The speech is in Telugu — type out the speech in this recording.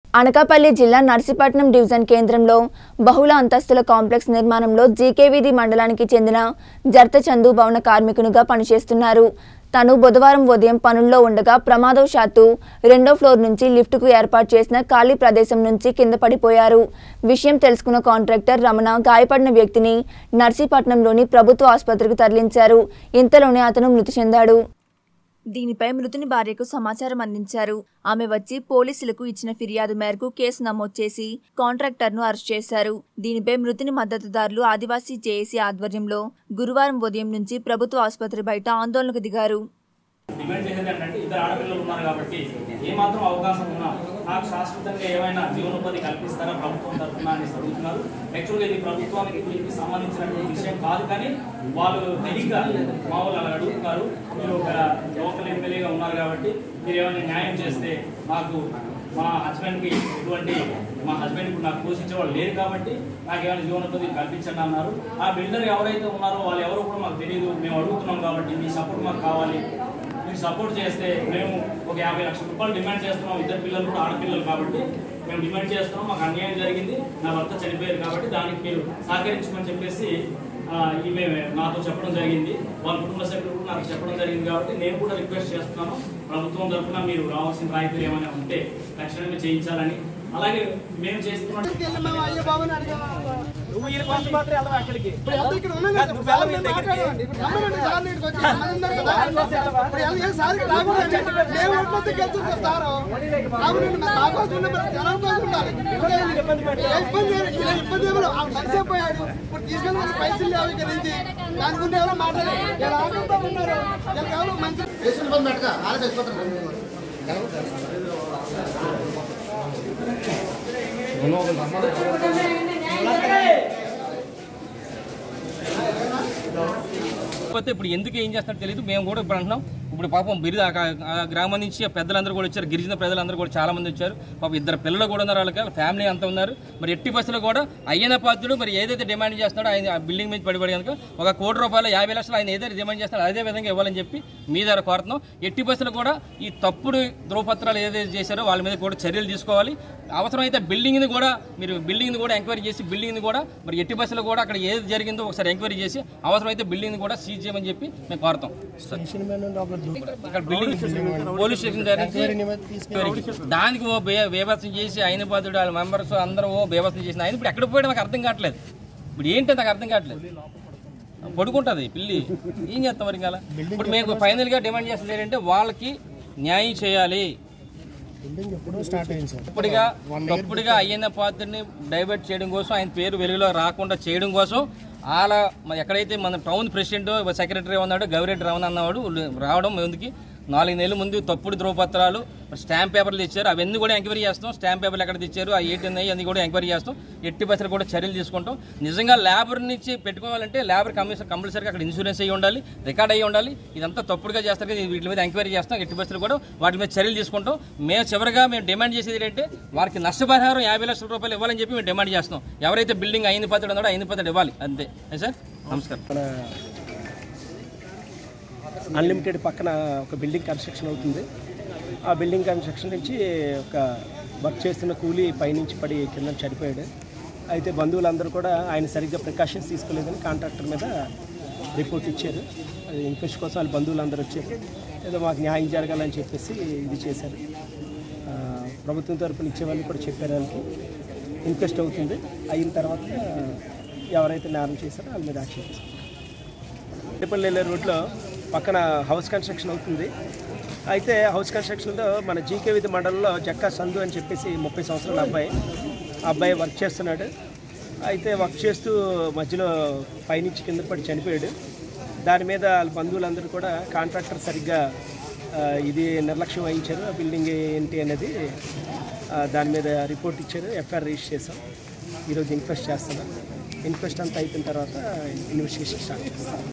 అనకాపల్లి జిల్లా నర్సీపట్నం డివిజన్ కేంద్రంలో బహుళ అంతస్తుల కాంప్లెక్స్ నిర్మాణంలో జీకేవీధి మండలానికి చెందిన జర్త చందు భవన కార్మికునిగా పనిచేస్తున్నారు తను బుధవారం ఉదయం పనుల్లో ఉండగా ప్రమాదవశాత్తు రెండో ఫ్లోర్ నుంచి లిఫ్టుకు ఏర్పాటు చేసిన ఖాళీ ప్రదేశం నుంచి కింద పడిపోయారు విషయం తెలుసుకున్న కాంట్రాక్టర్ రమణ గాయపడిన వ్యక్తిని నర్సీపట్నంలోని ప్రభుత్వ ఆసుపత్రికి తరలించారు ఇంతలోనే అతను మృతి చెందాడు దీనిపై మృతుని భార్యకు సమాచారం అందించారు ఆమె వచ్చి పోలీసులకు ఇచ్చిన ఫిర్యాదు మేరకు కేసు నమోదు చేసి కాంట్రాక్టర్ను అరెస్ట్ చేశారు దీనిపై మృతుని మద్దతుదారులు ఆదివాసీ జేఏసీ ఆధ్వర్యంలో గురువారం ఉదయం నుంచి ప్రభుత్వ ఆసుపత్రి బయట ఆందోళనకు దిగారు డిమాండ్ చేసేది ఏంటంటే ఇద్దరు ఆడపిల్లలు ఉన్నారు కాబట్టి ఏమాత్రం అవకాశం ఉన్నా నాకు శాశ్వతంగా ఏమైనా జీవనోపాధి కల్పిస్తారా ప్రభుత్వం తరఫున అని అడుగుతున్నారు యాక్చువల్గా ఇది ప్రభుత్వానికి దీనికి సంబంధించినటువంటి విషయం కాదు కానీ వాళ్ళు తెలియక మా వాళ్ళు అలా అడుగుతున్నారు మీరు ఒక లోకల్ ఎమ్మెల్యేగా ఉన్నారు కాబట్టి మీరు ఏమైనా న్యాయం చేస్తే మాకు మా హస్బెండ్కి ఎటువంటి మా హస్బెండ్ ఇప్పుడు నాకు పోషించే వాళ్ళు లేరు కాబట్టి నాకు ఏమైనా జీవనోపాధి కల్పించండి అన్నారు ఆ బిల్డర్ ఎవరైతే ఉన్నారో వాళ్ళు ఎవరో కూడా మాకు తెలియదు మేము అడుగుతున్నాం కాబట్టి మీ సపోర్ట్ మాకు కావాలి మీరు సపోర్ట్ చేస్తే మేము ఒక యాభై లక్షల రూపాయలు డిమాండ్ చేస్తున్నాం ఇద్దరు పిల్లలు కూడా ఆడపిల్లలు కాబట్టి మేము డిమాండ్ చేస్తున్నాం మాకు అన్యాయం జరిగింది నా భర్త చనిపోయారు కాబట్టి దానికి మీరు సహకరించమని చెప్పేసి ఆ, ఈమె నాతో చెప్పడం జరిగింది వాళ్ళ కుటుంబ సభ్యులు కూడా నాకు చెప్పడం జరిగింది కాబట్టి నేను కూడా రిక్వెస్ట్ చేస్తున్నాను ప్రభుత్వం తరఫున మీరు రావాల్సిన రాయితీలు ఏమైనా ఉంటే తక్షణమే చేయించాలని అలాగే మేము చేస్తున్న నువ్వు వీళ్ళ కోసం మాత్రం వెళ్ళవు అక్కడికి ఇప్పుడు ఎవరు ఇక్కడ ఉన్నాం కదా, నువ్వు సార్ వెళ్ళవు మేము వీళ్ళ దగ్గరికి. మాట్లాడామండి. ఇప్పుడు రమ్మనండి సార్ నీటికి వచ్చి. మంది ఉన్నారు కదా. ఇప్పుడు ఎవరు ఏ సార్ ఇక్కడ రాకూడదండి. మేము ఓట్లతో గెలుచుతాం సార్. రాకూడదండి. మరి మా కోసం ఉండే మరి జనం కోసం ఉండాలి. ఏ ఇబ్బంది లేదు. ఇలా ఇబ్బంది ఏమో లేదు. ఆ మనిషి అయిపోయాడు. ఇప్పుడు తీసుకెళ్ళి మనకి పైసలు లేవు ఇక్కడ నుంచి. దాని గురించి ఎవరో మాట్లాడారు ఇలా ఆటోతో ఉన్నారు ఇలా ఎవరో మంచి పేషెంట్ బంద్ పెట్టక ఆడ చచ్చిపోతారు కాకపోతే ఇప్పుడు ఎందుకు ఏం చేస్తారో తెలియదు మేము కూడా ఇప్పుడు అంటున్నాం ఇప్పుడు పాపం బిరుదు ఆ- ఆ గ్రామం నుంచి ఆ పెద్దలందరూ కూడా వచ్చారు గిరిజన ప్రజలందరూ కూడా చాలా మంది వచ్చారు పాపం ఇద్దరు పిల్లలు కూడా ఉన్నారు వాళ్ళకి వాళ్ళ ఫ్యామిలీ అంతా ఉన్నారు మరి ఎట్టి బస్సులో కూడా అయ్యన పాత్రుడు మరి ఏదైతే డిమాండ్ చేస్తున్నాడో ఆయన ఆ బిల్డింగ్ మీద పడిపడి కనుక ఒక కోటి రూపాయలు యాభై లక్షలు ఆయన ఏదైతే డిమాండ్ చేస్తున్నాడో అదే విధంగా ఇవ్వాలని చెప్పి మీ దగ్గర కోరుతున్నాం ఎట్టి బస్సులు కూడా ఈ తప్పుడు ధ్రువపత్రాలు ఏదైతే చేశారో వాళ్ళ మీద కూడా చర్యలు తీసుకోవాలి అవసరమైతే బిల్డింగ్ని కూడా మీరు బిల్డింగ్ని కూడా ఎంక్వైరీ చేసి బిల్డింగ్ని కూడా మరి ఎట్టి బస్సులో కూడా అక్కడ ఏది జరిగిందో ఒకసారి ఎంక్వైరీ చేసి అవసరమైతే బిల్డింగ్ని కూడా సీజ్ చేయమని చెప్పి మేము కోరుతాం ఇక్కడ బిల్డింగ్ పోలీస్ స్టేషన్ దగ్గర నుంచి ఎంక్వైరీకి. దానికి ఓ బే బేభత్సం చేసి ఆయన బాధుడు వాళ్ళ మెంబర్స్ అందరూ ఓ బేభత్సం చేసిన ఆయన ఇప్పుడు ఎక్కడ పోయాడు నాకు అర్థం కావట్లేదు ఇప్పుడు ఏంటి నాకు అర్థం కావట్లేదు పడుకుంటుంది పిల్లి ఏం చేస్తాం మరి ఇంకా ఇప్పుడు మేము ఫైనల్గా డిమాండ్ చేస్తుంది ఏంటంటే వాళ్ళకి న్యాయం చేయాలి తప్పుడుగా తప్పుడుగా అయ్యన్న పాత్రని డైవర్ట్ చేయడం కోసం ఆయన పేరు వెలుగులో రాకుండా చేయడం కోసం అలా మ- ఎక్కడైతే మన టౌన్ ప్రెసిడెంట్ సెక్రటరీ ఉన్నాడో గవిరెడ్డి రమణ అన్నవాడు రావడం ముందుకి నాలుగు నెలల ముందు తప్పుడు ధ్రువపత్రాలు స్టాంప్ పేపర్లు తెచ్చారు అవన్నీ కూడా ఎంక్వైరీ చేస్తాం స్టాంప్ పేపర్లు ఎక్కడ తెచ్చారు ఆ ఏంటి ఉన్నాయి అన్ని కూడా ఎంక్వైరీ చేస్తాం ఎట్టి బస్సులు కూడా చర్యలు తీసుకుంటాం నిజంగా లేబర్ నుంచి పెట్టుకోవాలంటే లేబర్ కమిషన్ కంపల్సరీగా అక్కడ ఇన్సూరెన్స్ అయ్యి ఉండాలి రికార్డ్ అయ్యి ఉండాలి ఇదంతా తప్పుడుగా చేస్తారు కదా వీటి మీద ఎంక్వైరీ చేస్తాం ఎట్టి బస్సులు కూడా వాటి మీద చర్యలు తీసుకుంటాం మేము చివరిగా మేము డిమాండ్ చేసేది ఏంటంటే వారికి నష్టపరిహారం యాభై లక్షల రూపాయలు ఇవ్వాలని చెప్పి మేము డిమాండ్ చేస్తాం ఎవరైతే బిల్డింగ్ అయిన పద్ధతి ఉన్నాడో అయిన పద్ధతి ఇవ్వాలి అంతే ఏ సార్ నమస్కారం మన అన్లిమిటెడ్ పక్కన ఒక బిల్డింగ్ కన్స్ట్రక్షన్ అవుతుంది ఆ బిల్డింగ్ కన్స్ట్రక్షన్ నుంచి ఒక వర్క్ చేస్తున్న కూలీ పైనుంచి పడి కింద చనిపోయాడు అయితే బంధువులందరూ కూడా ఆయన సరిగ్గా ప్రికాషన్స్ తీసుకోలేదని కాంట్రాక్టర్ మీద రిపోర్ట్ ఇచ్చారు అది ఇంక్వెస్ట్ కోసం వాళ్ళ బంధువులందరూ వచ్చారు ఏదో మాకు న్యాయం జరగాలని చెప్పేసి ఇది చేశారు ఆ, ప్రభుత్వం తరపున ఇచ్చేవాళ్ళు కూడా చెప్పారు వాళ్ళకి ఇంక్వెస్ట్ అవుతుంది అయిన తర్వాత ఎవరైతే నేరం చేశారో వాళ్ళ మీద యాక్షన్ తీసుకుంటారు రేపల్లి వెళ్ళే రోడ్లో పక్కన హౌస్ కన్స్ట్రక్షన్ అవుతుంది అయితే హౌస్ కన్స్ట్రక్షన్లో మన జీకే విధి మండలంలో జక్కా సంధు అని చెప్పేసి ముప్పై సంవత్సరాల అబ్బాయి ఆ అబ్బాయి వర్క్ చేస్తున్నాడు అయితే వర్క్ చేస్తూ మధ్యలో పైనుంచి కింద పడి చనిపోయాడు దాని మీద వాళ్ళ బంధువులందరూ కూడా కాంట్రాక్టర్ సరిగ్గా ఆ, ఇది నిర్లక్ష్యం వహించారు ఆ బిల్డింగ్ ఏంటి అనేది ఆ, దాని మీద రిపోర్ట్ ఇచ్చారు ఎఫ్ఐఆర్ రిజిస్టర్ చేసాం ఈరోజు ఇన్క్వెస్ట్ చేస్తున్నాం ఇన్క్వెస్ట్ అంతా అయిపోయిన తర్వాత ఇన్వెస్టిగేషన్ స్టార్ట్ చేస్తాం